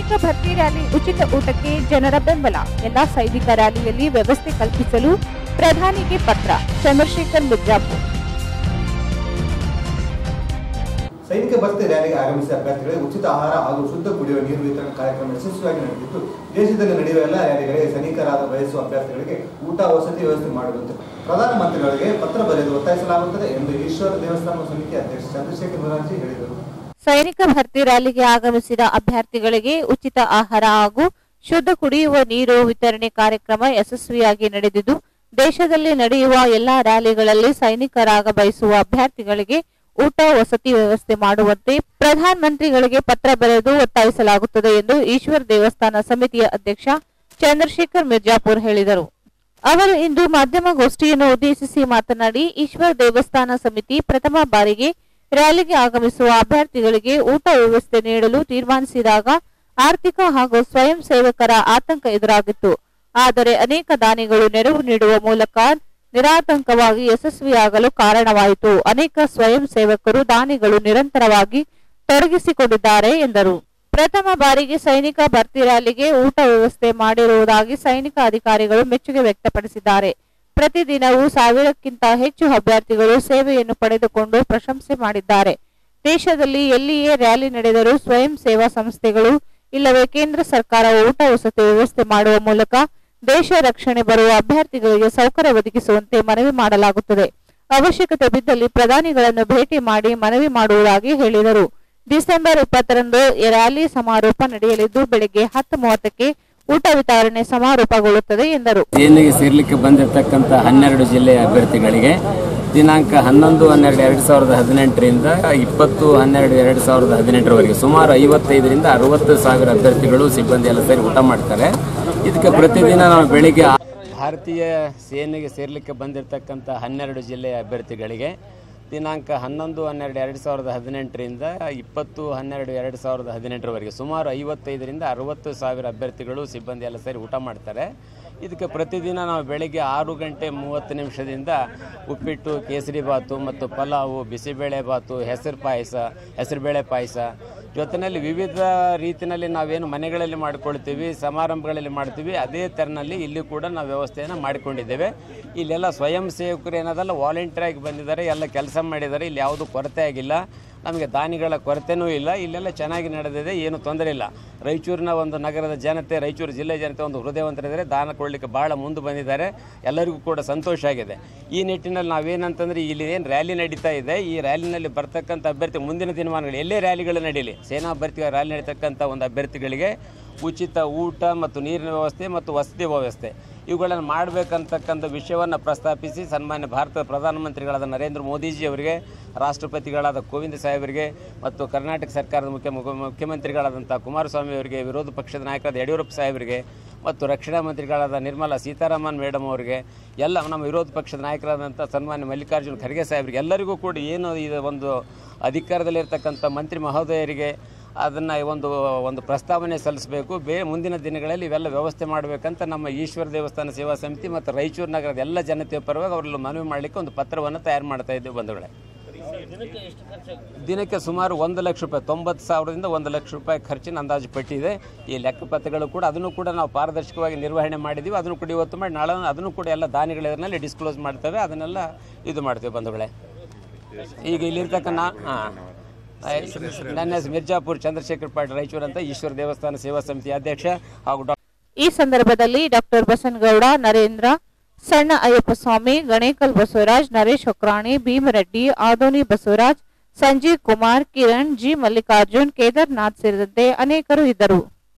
ಸೈನಿಕ ಭರ್ತಿ ರ್ಯಾಲಿ ಉಚಿತ ಊಟಕ್ಕೆ ಜನರ ಬೆಂಬಲ ಎಲ್ಲಾ ಸೈನಿಕ ರ್ಯಾಲಿಯಲ್ಲಿ ವ್ಯವಸ್ಥೆ ಕಲ್ಪಿಸಲು ಪ್ರಧಾನಿಗೆ ಪತ್ರ ಚಂದ್ರಶೇಖರ್ ಮಿರ್ಜಾಪುರ್ ಸೈನಿಕ ಭರ್ತಿ ರ್ಯಾಲಿಗೆ ಆಗಮಿಸಿದ ಅಭ್ಯರ್ಥಿಗಳಿಗೆ ಉಚಿತ ಆಹಾರ ಹಾಗೂ ಶುದ್ಧ ಕುಡಿಯುವ ನೀರು ವಿತರಣಾ ಕಾರ್ಯಕ್ರಮ ಯಶಸ್ವಿಯಾಗಿ ನಡೆದಿದ್ದು ದೇಶದಲ್ಲಿ ನಡೆಯುವ ಎಲ್ಲ ರ್ಯಾಲಿಗಳಿಗೆ ಸೈನಿಕರಾದ ಬಯಸುವ ಅಭ್ಯರ್ಥಿಗಳಿಗೆ ಊಟ ವಸತಿ ವ್ಯವಸ್ಥೆ ಮಾಡುವಂತೆ ಪ್ರಧಾನಮಂತ್ರಿಗಳಿಗೆ ಪತ್ರ ಬರೆದು ಒತ್ತಾಯಿಸಲಾಗುತ್ತದೆ ಎಂದು ಈಶ್ವರ ದೇವಸ್ಥಾನ ಸಮಿತಿ ಅಧ್ಯಕ್ಷ ಚಂದ್ರಶೇಖರ್ ಮುರಾರ್ಜಿ ಹೇಳಿದರು ಸೈನಿಕ ಭರ್ತಿ ರ್ಯಾಲಿಗೆ ಆಗಮಿಸಿದ ಅಭ್ಯರ್ಥಿಗಳಿಗೆ ಉಚಿತ ಆಹಾರ ಹಾಗೂ ಶುದ್ಧ ಕುಡಿಯುವ ನೀರು ವಿತರಣೆ ಕಾರ್ಯಕ್ರಮ ಯಶಸ್ವಿಯಾಗಿ ನಡೆದಿದ್ದು ದೇಶದಲ್ಲಿ ನಡೆಯುವ ಎಲ್ಲಾ ರ್ಯಾಲಿಗಳಲ್ಲಿ ಸೈನಿಕರಾಗ ಬಯಸುವ ಅಭ್ಯರ್ಥಿಗಳಿಗೆ ಊಟ ವಸತಿ ವ್ಯವಸ್ಥೆ ಮಾಡುವಂತೆ ಪ್ರಧಾನಮಂತ್ರಿಗಳಿಗೆ ಪತ್ರ ಬರೆದು ಒತ್ತಾಯಿಸಲಾಗುತ್ತದೆ ಎಂದು ಈಶ್ವರ್ ದೇವಸ್ಥಾನ ಸಮಿತಿಯ ಅಧ್ಯಕ್ಷ ಚಂದ್ರಶೇಖರ್ ಮಿರ್ಜಾಪುರ್ ಹೇಳಿದರು ಅವರು ಇಂದು ಮಾಧ್ಯಮಗೋಷ್ಠಿಯನ್ನು ಉದ್ದೇಶಿಸಿ ಮಾತನಾಡಿ ಈಶ್ವರ್ ದೇವಸ್ಥಾನ ಸಮಿತಿ ಪ್ರಥಮ ಬಾರಿಗೆ ರ್ಯಾಲಿಗೆ ಆಗಮಿಸುವ ಅಭ್ಯರ್ಥಿಗಳಿಗೆ ಊಟ ವ್ಯವಸ್ಥೆ ನೀಡಲು ತೀರ್ಮಾನಿಸಿದಾಗ ಆರ್ಥಿಕ ಹಾಗೂ ಸ್ವಯಂ ಸೇವಕರ ಆತಂಕ ಎದುರಾಗಿತ್ತು ಆದರೆ ಅನೇಕ ದಾನಿಗಳು ನೆರವು ನೀಡುವ ಮೂಲಕ ನಿರಾತಂಕವಾಗಿ ಯಶಸ್ವಿಯಾಗಲು ಕಾರಣವಾಯಿತು ಅನೇಕ ಸ್ವಯಂ ಸೇವಕರು ದಾನಿಗಳು ನಿರಂತರವಾಗಿ ತೊಡಗಿಸಿಕೊಂಡಿದ್ದಾರೆ ಎಂದರು ಪ್ರಥಮ ಬಾರಿಗೆ ಸೈನಿಕ ಭರ್ತಿ ರ್ಯಾಲಿಗೆ ಊಟ ವ್ಯವಸ್ಥೆ ಮಾಡಿರುವುದಾಗಿ ಸೈನಿಕ ಅಧಿಕಾರಿಗಳು ಮೆಚ್ಚುಗೆ ವ್ಯಕ್ತಪಡಿಸಿದ್ದಾರೆ ಪ್ರತಿದಿನವೂ ಸಾವಿರಕ್ಕಿಂತ ಹೆಚ್ಚು ಅಭ್ಯರ್ಥಿಗಳು ಸೇವೆಯನ್ನು ಪಡೆದುಕೊಂಡು ಪ್ರಶಂಸೆ ಮಾಡಿದ್ದಾರೆ ದೇಶದಲ್ಲಿ ಎಲ್ಲಿಯೇ ರ್ಯಾಲಿ ನಡೆದರೂ ಸ್ವಯಂ ಸೇವಾ ಸಂಸ್ಥೆಗಳು ಇಲ್ಲವೇ ಕೇಂದ್ರ ಸರ್ಕಾರ ಊಟ ವಸತಿ ವ್ಯವಸ್ಥೆ ಮಾಡುವ ಮೂಲಕ ದೇಶ ರಕ್ಷಣೆ ಬರುವ ಅಭ್ಯರ್ಥಿಗಳಿಗೆ ಸೌಕರ್ಯ ಒದಗಿಸುವಂತೆ ಮನವಿ ಮಾಡಲಾಗುತ್ತದೆ ಅವಶ್ಯಕತೆ ಬಿದ್ದಲ್ಲಿ ಪ್ರಧಾನಿಗಳನ್ನು ಭೇಟಿ ಮಾಡಿ ಮನವಿ ಮಾಡುವುದಾಗಿ ಹೇಳಿದರು ಡಿಸೆಂಬರ್ ಇಪ್ಪತ್ತರಂದು ಈ ರ್ಯಾಲಿ ಸಮಾರೋಪ ನಡೆಯಲಿದ್ದು ಬೆಳಗ್ಗೆ ಹತ್ತು ಮೂವತ್ತಕ್ಕೆ ಊಟ ವಿತರಣೆ ಸಮಾರೋಪಗೊಳ್ಳುತ್ತದೆ ಎಂದರು ಸೇನೆಗೆ ಸೇರ್ಲಿಕ್ಕೆ ಬಂದಿರತಕ್ಕಂಥ ಹನ್ನೆರಡು ಜಿಲ್ಲೆಯ ಅಭ್ಯರ್ಥಿಗಳಿಗೆ ದಿನಾಂಕ ಹನ್ನೊಂದು ಹನ್ನೆರಡು ಎರಡು ಸಾವಿರದ ಹದಿನೆಂಟರಿಂದ ಇಪ್ಪತ್ತು ಹನ್ನೆರಡು ಎರಡು ಸಾವಿರದ ಹದಿನೆಂಟರವರೆಗೆ ಸುಮಾರು ಐವತ್ತೈದರಿಂದ ಅರವತ್ತು ಸಾವಿರ ಅಭ್ಯರ್ಥಿಗಳು ಸಿಬ್ಬಂದಿ ಎಲ್ಲ ಸೇರಿ ಊಟ ಮಾಡ್ತಾರೆ ಇದಕ್ಕೆ ಪ್ರತಿದಿನ ನಾವು ಬೆಳಿಗ್ಗೆ ಆ- ಭಾರತೀಯ ಸೇನೆಗೆ ಸೇರ್ಲಿಕ್ಕೆ ಬಂದಿರತಕ್ಕಂಥ ಹನ್ನೆರಡು ಜಿಲ್ಲೆಯ ಅಭ್ಯರ್ಥಿಗಳಿಗೆ ದಿನಾಂಕ ಹನ್ನೊಂದು ಹನ್ನೆರಡು ಎರಡು ಸಾವಿರದ ಹದಿನೆಂಟರಿಂದ ಇಪ್ಪತ್ತು ಹನ್ನೆರಡು ಎರಡು ಸಾವಿರದ ಹದಿನೆಂಟರವರೆಗೆ ಸುಮಾರು ಐವತ್ತೈದರಿಂದ ಅರವತ್ತು ಸಾವಿರ ಅಭ್ಯರ್ಥಿಗಳು ಸಿಬ್ಬಂದಿ ಎಲ್ಲ ಸೇರಿ ಊಟ ಮಾಡ್ತಾರೆ ಇದಕ್ಕೆ ಪ್ರತಿದಿನ ನಾವು ಬೆಳಿಗ್ಗೆ ಆರು ಗಂಟೆ ಮೂವತ್ತು ನಿಮಿಷದಿಂದ ಉಪ್ಪಿಟ್ಟು ಕೇಸರಿ ಬಾತು ಮತ್ತು ಪಲಾವು ಬಿಸಿಬೇಳೆ ಬಾತು ಹೆಸರು ಪಾಯಸ ಹೆಸರುಬೇಳೆ ಪಾಯಸ ಜೊತೆಯಲ್ಲಿ ವಿವಿಧ ರೀತಿಯಲ್ಲಿ ನಾವೇನು ಮನೆಗಳಲ್ಲಿ ಮಾಡ್ಕೊಳ್ತೀವಿ ಸಮಾರಂಭಗಳಲ್ಲಿ ಮಾಡ್ತೀವಿ ಅದೇ ಥರನಲ್ಲಿ ಇಲ್ಲಿ ಕೂಡ ನಾವು ವ್ಯವಸ್ಥೆಯನ್ನು ಮಾಡಿಕೊಂಡಿದ್ದೇವೆ ಇಲ್ಲೆಲ್ಲ ಸ್ವಯಂ ಸೇವಕರು ಏನದಲ್ಲ ವಾಲಂಟಿಯರ್ ಆಗಿ ಬಂದಿದ್ದಾರೆ ಎಲ್ಲ ಕೆಲಸ ಮಾಡಿದ್ದಾರೆ ಇಲ್ಲಿ ಯಾವುದು ಕೊರತೆ ಆಗಿಲ್ಲ ನಮಗೆ ದಾನಿಗಳ ಕೊರತೆನೂ ಇಲ್ಲ ಇಲ್ಲೆಲ್ಲ ಚೆನ್ನಾಗಿ ನಡೆದಿದೆ ಏನು ತೊಂದರೆ ಇಲ್ಲ ರಾಯಚೂರಿನ ಒಂದು ನಗರದ ಜನತೆ ರಾಯಚೂರು ಜಿಲ್ಲೆ ಜನತೆ ಒಂದು ಹೃದಯವಂತರಿದ್ದಾರೆ ದಾನ ಕೊಡಲಿಕ್ಕೆ ಭಾಳ ಮುಂದೆ ಬಂದಿದ್ದಾರೆ ಎಲ್ಲರಿಗೂ ಕೂಡ ಸಂತೋಷ ಆಗಿದೆ ಈ ನಿಟ್ಟಿನಲ್ಲಿ ನಾವೇನಂತಂದರೆ ಇಲ್ಲಿ ಏನು ರ್ಯಾಲಿ ನಡೀತಾ ಇದೆ ಈ ರ್ಯಾಲಿನಲ್ಲಿ ಬರ್ತಕ್ಕಂಥ ಅಭ್ಯರ್ಥಿ ಮುಂದಿನ ದಿನಮಾನಗಳು ಎಲ್ಲೇ ರ್ಯಾಲಿಗಳು ನಡೀಲಿ ಸೇನಾ ಅಭ್ಯರ್ಥಿಗಳ ರ್ಯಾಲಿ ನಡೀತಕ್ಕಂಥ ಒಂದು ಅಭ್ಯರ್ಥಿಗಳಿಗೆ ಉಚಿತ ಊಟ ಮತ್ತು ನೀರಿನ ವ್ಯವಸ್ಥೆ ಮತ್ತು ವಸತಿ ವ್ಯವಸ್ಥೆ ಇವುಗಳನ್ನು ಮಾಡಬೇಕಂತಕ್ಕಂಥ ವಿಷಯವನ್ನು ಪ್ರಸ್ತಾಪಿಸಿ ಸನ್ಮಾನ್ಯ ಭಾರತದ ಪ್ರಧಾನಮಂತ್ರಿಗಳಾದ ನರೇಂದ್ರ ಮೋದಿಜಿ ಅವರಿಗೆ ರಾಷ್ಟ್ರಪತಿಗಳಾದ ಕೋವಿಂದ್ ಸಾಹೇಬರಿಗೆ ಮತ್ತು ಕರ್ನಾಟಕ ಸರ್ಕಾರದ ಮುಖ್ಯ ಮುಖ್ಯ- ಮುಖ್ಯಮಂತ್ರಿಗಳಾದಂಥ ಕುಮಾರಸ್ವಾಮಿ ಅವರಿಗೆ ವಿರೋಧ ಪಕ್ಷದ ನಾಯಕರಾದ ಯಡಿಯೂರಪ್ಪ ಸಾಹೇಬರಿಗೆ ಮತ್ತು ರಕ್ಷಣಾ ಮಂತ್ರಿಗಳಾದ ನಿರ್ಮಲಾ ಸೀತಾರಾಮನ್ ಮೇಡಮ್ ಅವರಿಗೆ ಎಲ್ಲ ನಮ್ಮ ವಿರೋಧ ಪಕ್ಷದ ನಾಯಕರಾದಂಥ ಸನ್ಮಾನ್ಯ ಮಲ್ಲಿಕಾರ್ಜುನ ಖರ್ಗೆ ಸಾಹೇಬರಿಗೆ ಎಲ್ಲರಿಗೂ ಕೂಡ ಏನು ಇದು ಒಂದು ಅಧಿಕಾರದಲ್ಲಿರ್ತಕ್ಕಂಥ ಮಂತ್ರಿ ಮಹೋದಯರಿಗೆ ಅದನ್ನು ಒಂದು ಒಂದು ಪ್ರಸ್ತಾವನೆ ಸಲ್ಲಿಸಬೇಕು ಬೇ ಮುಂದಿನ ದಿನಗಳಲ್ಲಿ ಇವೆಲ್ಲ ವ್ಯವಸ್ಥೆ ಮಾಡಬೇಕಂತ ನಮ್ಮ ಈಶ್ವರ ದೇವಸ್ಥಾನ ಸೇವಾ ಸಮಿತಿ ಮತ್ತು ರಾಯಚೂರು ನಗರದ ಎಲ್ಲ ಜನತೆಯ ಪರವಾಗಿ ಅವರಲ್ಲಿ ಮನವಿ ಮಾಡಲಿಕ್ಕೆ ಒಂದು ಪತ್ರವನ್ನು ತಯಾರು ಮಾಡ್ತಾ ಇದ್ದೇವೆ ಬಂಧುಗಳೇ ದಿನಕ್ಕೆ ಸುಮಾರು ಒಂದು ಲಕ್ಷ ರೂಪಾಯಿ ತೊಂಬತ್ತು ಸಾವಿರದಿಂದ ಒಂದು ಲಕ್ಷ ರೂಪಾಯಿ ಖರ್ಚಿನ ಅಂದಾಜು ಪಟ್ಟಿದೆ ಈ ಲೆಕ್ಕಪತ್ರಗಳು ಕೂಡ ಅದನ್ನು ಕೂಡ ನಾವು ಪಾರದರ್ಶಕವಾಗಿ ನಿರ್ವಹಣೆ ಮಾಡಿದ್ದೀವಿ ಅದನ್ನು ಕೂಡ ಇವತ್ತು ಮಾಡಿ ನಾಳೆ ಅದನ್ನು ಕೂಡ ಎಲ್ಲ ದಾನಿಗಳ ಎದುರಿನಲ್ಲಿ ಡಿಸ್ಕ್ಲೋಸ್ ಮಾಡ್ತೇವೆ ಅದನ್ನೆಲ್ಲ ಇದು ಮಾಡ್ತೇವೆ ಬಂಧುಗಳೇ ಈಗ ಇಲ್ಲಿರ್ತಕ್ಕ ನಾ ಹಾಂ ನನ್ನ ಹೆಸರು ಮಿರ್ಜಾಪುರ್ ಚಂದ್ರಶೇಖರ್ ಪಾಟೀಲ್ ರಾಯಚೂರು ಅಂತ ಈಶ್ವರ ದೇವಸ್ಥಾನ ಸೇವಾ ಸಮಿತಿ ಅಧ್ಯಕ್ಷ ಹಾಗೂ ಡಾಕ್ಟರ್ ಈ ಸಂದರ್ಭದಲ್ಲಿ ಡಾಕ್ಟರ್ ಬಸನಗೌಡ ನರೇಂದ್ರ ಸಣ್ಣ ಅಯ್ಯಪ್ಪ ಸ್ವಾಮಿ ಗಣೇಕಲ್ ಬಸವರಾಜ್ ನರೇಶ್ ಹೊಕ್ರಾಣಿ ಭೀಮರೆಡ್ಡಿ ಆದೋನಿ ಬಸವರಾಜ್ ಸಂಜೀವ್ ಕುಮಾರ್ ಕಿರಣ್ ಜಿ ಮಲ್ಲಿಕಾರ್ಜುನ್ ಕೇದಾರ್ನಾಥ್ ಸೇರಿದಂತೆ ಅನೇಕರು ಇದ್ದರು